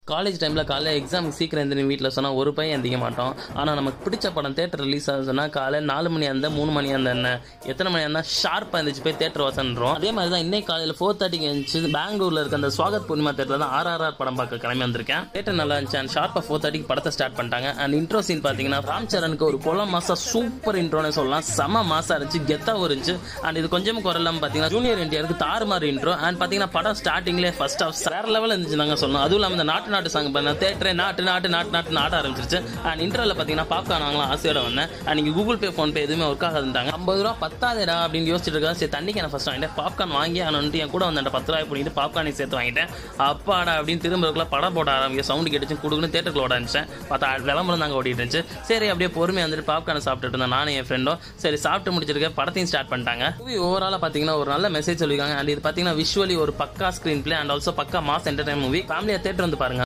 college டைமில் காலைல exam சீக்கிரம் எழுந்திரி வீட்டில் சொன்னால் ஒரு பையன் எந்திக்க மாட்டோம் ஆனால் நமக்கு பிடிச்ச படம் தேட்டர் ரிலீஸ் ஆகுது சொன்னால் காலை நாலு மணி அந்த மூணு மணி அந்த என்ன எத்தனை மணி இருந்தால் ஷார்ப்பாக இருந்துச்சு போய் தேட்டர் வசன்றோம் அதே மாதிரி தான் இன்னைக்கு காலையில் ஃபோர் தேர்ட்டிக்கு இருந்துச்சு பெங்களூரில் இருக்க அந்த ஸ்வாகத் பூர்ணிமா தேட்டரில் தான் ஆர்ஆர்ஆர் படம் பார்க்க கிளம்பி வந்திருக்கேன் தேட்டர் நல்லா இருந்துச்சு அண்ட் ஷார்ப்பாக ஃபோர் தேர்ட்டிக்கு படத்தை ஸ்டார்ட் பண்ணிட்டாங்க அண்ட் இன்ட்ரோ சீன் பார்த்தீங்கன்னா ராம் சரணுக்கு ஒரு கொல மாசா சூப்பர் இன்ட்ரோன்னு சொல்லலாம் செம மாசா இருந்துச்சு கெத்தாகவும் இருந்துச்சு அண்ட் இது கொஞ்சம் குரலாம் பார்த்தீங்கன்னா ஜூனியர் என்டிஆருக்கு தாறுமாறு இன்ட்ரோ அண்ட் பார்த்தீங்கன்னா படம் ஸ்டார்டிங்லேயே ஃபர்ஸ்ட் ஆஃப் வேற லெவல் இருந்துச்சு நாங்கள் சொல்லணும் அதுவும் இல்லாமல் இந்த நாட்டு நாட்டு சாங் பண்ண தேட்டரே நாட்டு நாட்டு நாட்டு நாட்டு ஆட ஆரம்பிச்சிருச்சு அண்ட் இன்டர்வில் பார்த்தீங்கன்னா பாப்கார்ன் வாங்கலாம் ஆசையோட வந்தேன் அண்ட் நீங்கள் கூகுள் பே ஃபோன் பே எதுவுமே ஒர்க் ஆகாதுட்டாங்க ஐம்பது ரூபா பத்தாதேடா அப்படின்னு யோசிச்சுட்டு இருக்கா சரி தண்ணிக்கு நான் ஃபர்ஸ்ட் வாங்கிட்டேன் பாப்கார்ன் வாங்கி அவனுட்டு என் கூட வந்து பத்து ரூபாய் பண்ணிட்டு பாப்கார்னை சேர்த்து வாங்கிட்டேன் அப்பாடா அப்படின்னு திரும்ப இருக்குள்ள படம் போட ஆரம்பிக்க சவுண்டு கேட்டுச்சு கொடுக்குன்னு தேட்டருக்குள்ள ஓட இருந்துச்சேன் பார்த்தா விளம்பரம் தாங்க ஓடிட்டு இருந்துச்சு சரி அப்படியே பொறுமையாக வந்துட்டு பாப்கார்னை சாப்பிட்டுட்டு இருந்தேன் நானும் என் ஃப்ரெண்டும் சரி சாப்பிட்டு முடிச்சிருக்க படத்தையும் ஸ்டார்ட் பண்ணிட்டாங்க மூவி ஓவராலாக பார்த்தீங்கன்னா ஒரு நல்ல மெசேஜ் சொல்லியிருக்காங்க அண்ட் இது பார்த்தீங்கன்னா விஷுவலி ஒரு பக்கா ஸ்க்ரீன் பிளே அண்ட் ஆல்சோ பக்கா மாஸ் என்டர்டைன் மூவி ஃபேமிலியாக தேட்டர் வந்து பாருங்க